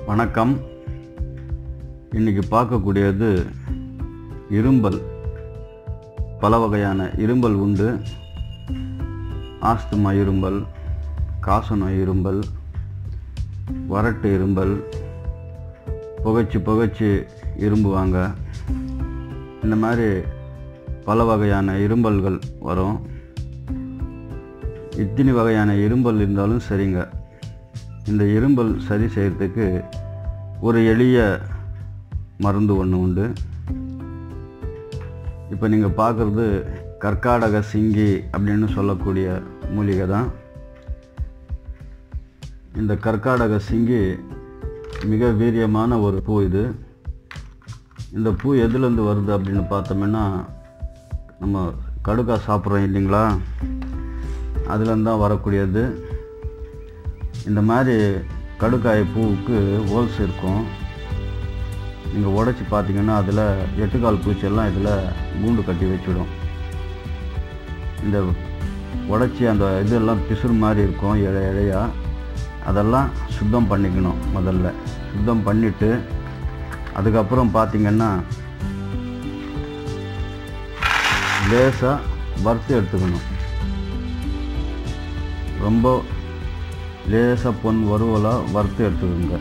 வணக்கம் இன்னைக்கு பார்க்கக்கூடியது இரும்பல் பல வகையான இரும்பல் உண்டு ஆஸ்துமா இரும்பல் காசநோய் இரும்பல் வறட்டு இரும்பல் புகைச்சி புகைச்சி இரும்புவாங்க இந்த மாதிரி பல வகையான இரும்பல்கள் வரும் இத்தனை வகையான இரும்பல் இருந்தாலும் சரிங்க இந்த இரும்பல் சரி செய்கிறதுக்கு ஒரு எளிய மருந்து ஒன்று உண்டு இப்போ நீங்கள் பார்க்குறது கர்க்காடக சிங்கி அப்படின்னு சொல்லக்கூடிய மூலிகை தான் இந்த கர்க்காடக சிங்கி மிக வீரியமான ஒரு பூ இது இந்த பூ எதுலேருந்து வருது அப்படின்னு பார்த்தோம்னா நம்ம கடுக்கா சாப்பிட்றோம் இல்லைங்களா அதுலேருந்து தான் வரக்கூடியது இந்த மாதிரி கடுக்காய் பூவுக்கு ஹோல்ஸ் இருக்கும் நீங்கள் உடச்சி பார்த்தீங்கன்னா அதில் எட்டுக்கால் பூச்செல்லாம் இதில் கூண்டு கட்டி வச்சிடும் இந்த உடச்சி அந்த இதெல்லாம் பிசுறு மாதிரி இருக்கும் இழை இழையா அதெல்லாம் சுத்தம் பண்ணிக்கணும் முதல்ல சுத்தம் பண்ணிவிட்டு அதுக்கப்புறம் பார்த்தீங்கன்னா லேசாக வறுத்து எடுத்துக்கணும் ரொம்ப லேசாக பொன் வறுவலாக வறுத்து எடுத்துக்கோங்க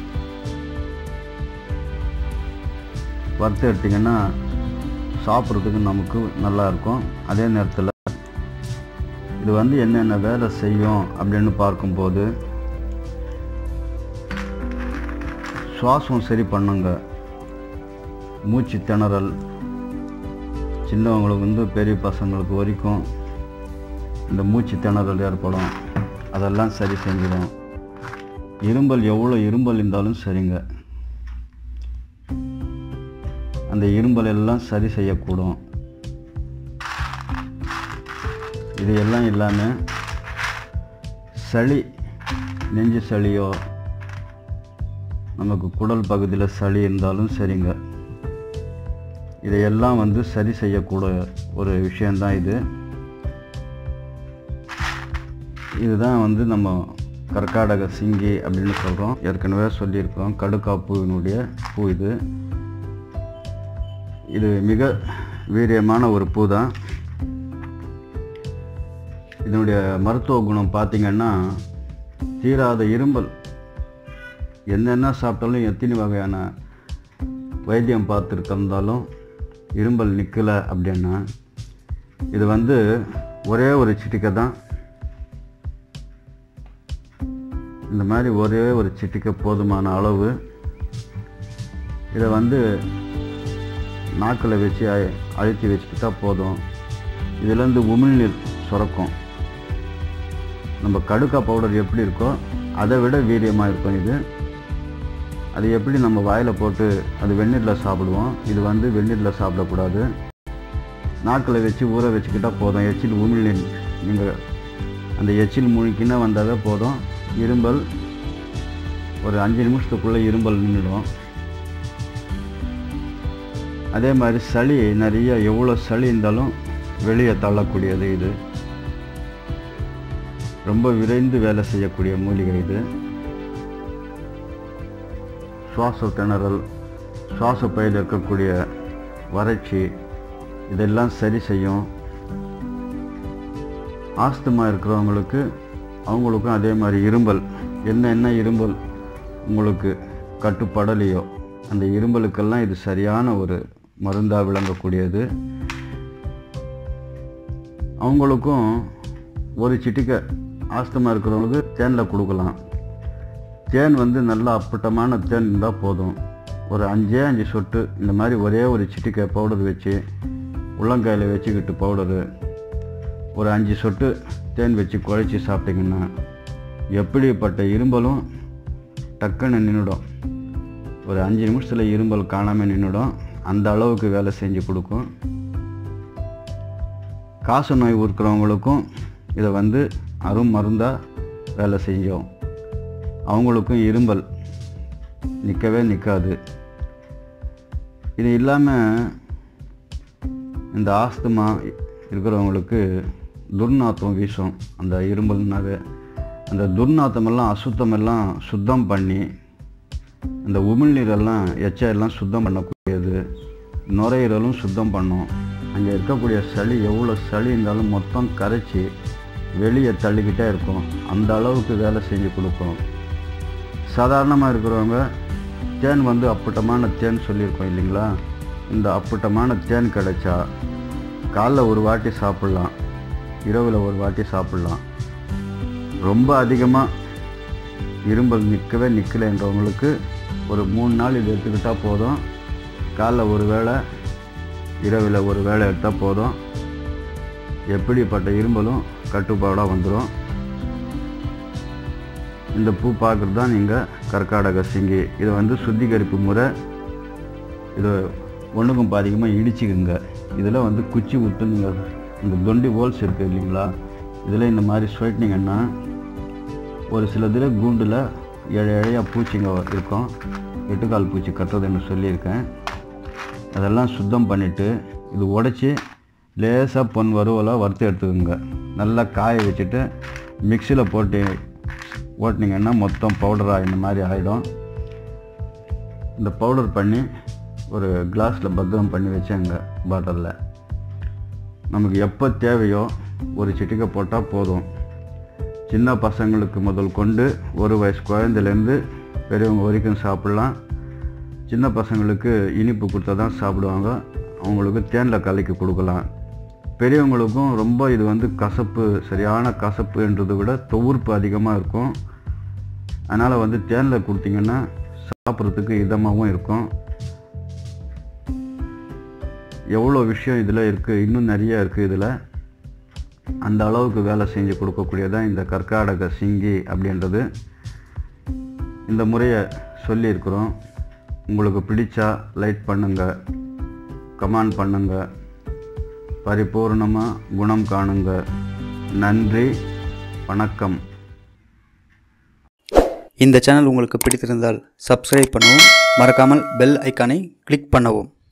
வறுத்து எடுத்திங்கன்னா சாப்பிட்றதுக்கு நமக்கு நல்லா இருக்கும் அதே நேரத்தில் இது வந்து என்னென்ன வேலை செய்யும் அப்படின்னு பார்க்கும்போது சுவாசம் சரி பண்ணுங்க மூச்சு திணறல் சின்னவங்களுக்கு வந்து பெரிய பசங்களுக்கு வரைக்கும் இந்த மூச்சு திணறல் ஏற்படும் அதெல்லாம் சரி செஞ்சிடும் இரும்பல் எவ்வளோ இரும்பல் இருந்தாலும் சரிங்க அந்த இரும்பல் எல்லாம் சரி செய்யக்கூடும் இது எல்லாம் இல்லாமல் சளி நெஞ்சு சளியோ நமக்கு குடல் பகுதியில் சளி இருந்தாலும் சரிங்க இதையெல்லாம் வந்து சரி செய்யக்கூடிய ஒரு விஷயந்தான் இது இதுதான் வந்து நம்ம கர்க்காடக சிங்கி அப்படின்னு சொல்கிறோம் ஏற்கனவே சொல்லியிருக்கோம் கடுக்கா பூவினுடைய பூ இது இது மிக வீரியமான ஒரு பூ தான் இதனுடைய மருத்துவ குணம் பார்த்திங்கன்னா தீராத இரும்பல் என்னென்ன சாப்பிட்டாலும் எத்தனை வகையான வைத்தியம் பார்த்துருக்கிருந்தாலும் இரும்பல் நிற்கலை அப்படின்னா இது வந்து ஒரே ஒரு சிட்டிக்கை தான் இந்த மாதிரி ஒரே ஒரு சிட்டிக்கை போதுமான அளவு இதை வந்து நாக்கில் வச்சு அ- அழுத்தி வச்சுக்கிட்டா போதும் இதுலேருந்து உமிழ்நீர் சுரக்கும் நம்ம கடுக்கா பவுடர் எப்படி இருக்கோ அதை விட வீரியமாக இருக்கும் இது அது எப்படி நம்ம வாயில் போட்டு அது வெந்நீரில் சாப்பிடுவோம் இது வந்து வெந்நீரில் சாப்பிடக்கூடாது நாக்கில் வச்சு ஊற வச்சுக்கிட்டா போதும் எச்சில் உமிழ்நீர் நீங்கள் அந்த எச்சில் முழுக்கினா வந்தாவே போதும் இரும்பல் ஒரு அஞ்சு நிமிஷத்துக்குள்ளே இரும்பல் நின்றுடும் அதே மாதிரி சளி நிறைய எவ்வளோ சளி இருந்தாலும் வெளியே தள்ளக்கூடியது இது ரொம்ப விரைந்து வேலை செய்யக்கூடிய மூலிகை இது சுவாச திணறல் சுவாச பையில் இருக்கக்கூடிய வறட்சி இதெல்லாம் சரி செய்யும் ஆஸ்துமா இருக்கிறவங்களுக்கு அவங்களுக்கும் அதே மாதிரி இரும்பல் என்ன என்ன இரும்பல் உங்களுக்கு கட்டுப்படலையோ அந்த இரும்பலுக்கெல்லாம் இது சரியான ஒரு மருந்தாக விளங்கக்கூடியது அவங்களுக்கும் ஒரு சிட்டிக்கை ஆஸ்துமா இருக்கிறவங்களுக்கு தேனில் கொடுக்கலாம் தேன் வந்து நல்லா அப்பட்டமான தேன் இருந்தால் போதும் ஒரு அஞ்சே அஞ்சு சொட்டு இந்த மாதிரி ஒரே ஒரு சிட்டிக்கை பவுடர் வச்சு உள்ளங்காயில் வச்சுக்கிட்டு பவுடரு ஒரு அஞ்சு சொட்டு தேன் வச்சு குழச்சி சாப்பிட்டிங்கன்னா எப்படிப்பட்ட இரும்பலும் டக்குன்னு நின்றுடும் ஒரு அஞ்சு நிமிஷத்தில் இரும்பல் காணாமல் நின்றுடும் அந்த அளவுக்கு வேலை செஞ்சு கொடுக்கும் காச நோய் இருக்கிறவங்களுக்கும் இதை வந்து அரும் மருந்தாக வேலை செஞ்சோம் அவங்களுக்கும் இரும்பல் நிற்கவே நிற்காது இது இல்லாமல் இந்த ஆஸ்துமா இருக்கிறவங்களுக்கு துர்நாத்தம் வீசும் அந்த இரும்பல்னாவே அந்த துர்நாத்தமெல்லாம் அசுத்தமெல்லாம் சுத்தம் பண்ணி இந்த உமிழ்நீரெல்லாம் எச்சா எல்லாம் சுத்தம் பண்ணக்கூடியது நுரையீரலும் சுத்தம் பண்ணும் அங்கே இருக்கக்கூடிய சளி எவ்வளோ சளி இருந்தாலும் மொத்தம் கரைச்சி வெளியே தள்ளிக்கிட்டே இருக்கும் அந்த அளவுக்கு வேலை செஞ்சு கொடுக்கும் சாதாரணமாக இருக்கிறவங்க தேன் வந்து அப்பட்டமான தேன் சொல்லியிருக்கோம் இல்லைங்களா இந்த அப்பட்டமான தேன் கிடைச்சா காலைல ஒரு வாட்டி சாப்பிட்லாம் இரவில் ஒரு வாட்டி சாப்பிட்லாம் ரொம்ப அதிகமாக இரும்பல் நிற்கவே நிற்கலைன்றவங்களுக்கு ஒரு மூணு நாள் இது எடுத்துக்கிட்டால் போதும் காலைல ஒரு வேளை இரவில் ஒரு வேளை எடுத்தால் போதும் எப்படிப்பட்ட இரும்பலும் கட்டுப்பாடாக வந்துடும் இந்த பூ பார்க்குறது தான் நீங்கள் கர்க்காடக சிங்கி இதை வந்து சுத்திகரிப்பு முறை இதை ஒன்றுக்கும் பாதிக்கமாக இடிச்சுக்குங்க இதில் வந்து குச்சி விட்டு நீங்கள் இந்த தொண்டி ஹோல்ஸ் இருக்குது இல்லைங்களா இதில் இந்த மாதிரி ஸ்வைட்னிங்கன்னா ஒரு சில இதில் கூண்டில் ஏழை ஏழையாக பூச்சிங்க இருக்கும் எட்டுக்கால் பூச்சி கட்டுறதுன்னு சொல்லியிருக்கேன் அதெல்லாம் சுத்தம் பண்ணிவிட்டு இது உடச்சி லேசாக பொன் வறுவலாக வறுத்து எடுத்துக்கோங்க நல்லா காய வச்சுட்டு மிக்சியில் போட்டு ஓட்டினீங்கன்னா மொத்தம் பவுடராக இந்த மாதிரி ஆகிடும் இந்த பவுடர் பண்ணி ஒரு கிளாஸில் பத்திரம் பண்ணி வச்சேங்க பாட்டிலில் நமக்கு எப்போ தேவையோ ஒரு சிட்டிக்கை போட்டால் போதும் சின்ன பசங்களுக்கு முதல் கொண்டு ஒரு வயசு குழந்தைலேருந்து பெரியவங்க வரைக்கும் சாப்பிட்லாம் சின்ன பசங்களுக்கு இனிப்பு கொடுத்தா தான் சாப்பிடுவாங்க அவங்களுக்கு தேனில் கலக்கி கொடுக்கலாம் பெரியவங்களுக்கும் ரொம்ப இது வந்து கசப்பு சரியான கசப்புன்றதை விட தொகுர்ப்பு அதிகமாக இருக்கும் அதனால் வந்து தேனில் கொடுத்தீங்கன்னா சாப்பிட்றதுக்கு இதமாகவும் இருக்கும் எவ்வளோ விஷயம் இதில் இருக்குது இன்னும் நிறைய இருக்குது இதில் அந்த அளவுக்கு வேலை செஞ்சு கொடுக்கக்கூடியதான் இந்த கர்க்காடக சிங்கி அப்படின்றது இந்த முறையை சொல்லியிருக்கிறோம் உங்களுக்கு பிடிச்சா லைட் பண்ணுங்கள் கமெண்ட் பண்ணுங்கள் பரிபூர்ணமாக குணம் காணுங்க நன்றி வணக்கம் இந்த சேனல் உங்களுக்கு பிடித்திருந்தால் சப்ஸ்கிரைப் பண்ணவும் மறக்காமல் பெல் ஐக்கானை கிளிக் பண்ணவும்